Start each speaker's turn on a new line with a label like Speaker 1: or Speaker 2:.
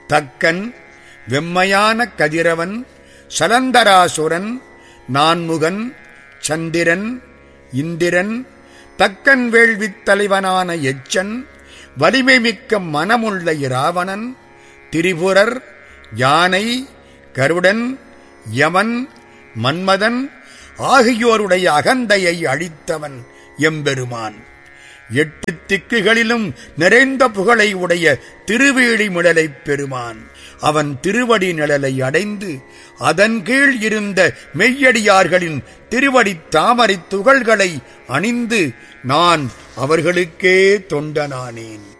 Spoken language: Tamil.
Speaker 1: தக்கன் வெம்மையான கதிரவன் சலந்தராசுரன் நான்முகன் சந்திரன் இந்திரன் தக்கன் வேள்வித் தலைவனான எச்சன் வலிமை மிக்க மனமுள்ள இராவணன் திரிபுரர் யானை கருடன் யமன் மன்மதன் ஆகியோருடைய அகந்தையை அழித்தவன் எம்பெருமான் எட்டு திக்குகளிலும் நிறைந்த புகழை உடைய திருவேழி மிழலைப் பெருமான் அவன் திருவடி நிழலை அடைந்து அதன் கீழ் இருந்த மெய்யடியார்களின் திருவடித் தாமரைத் துகள்களை அணிந்து நான் அவர்களுக்கே தொண்டனானேன்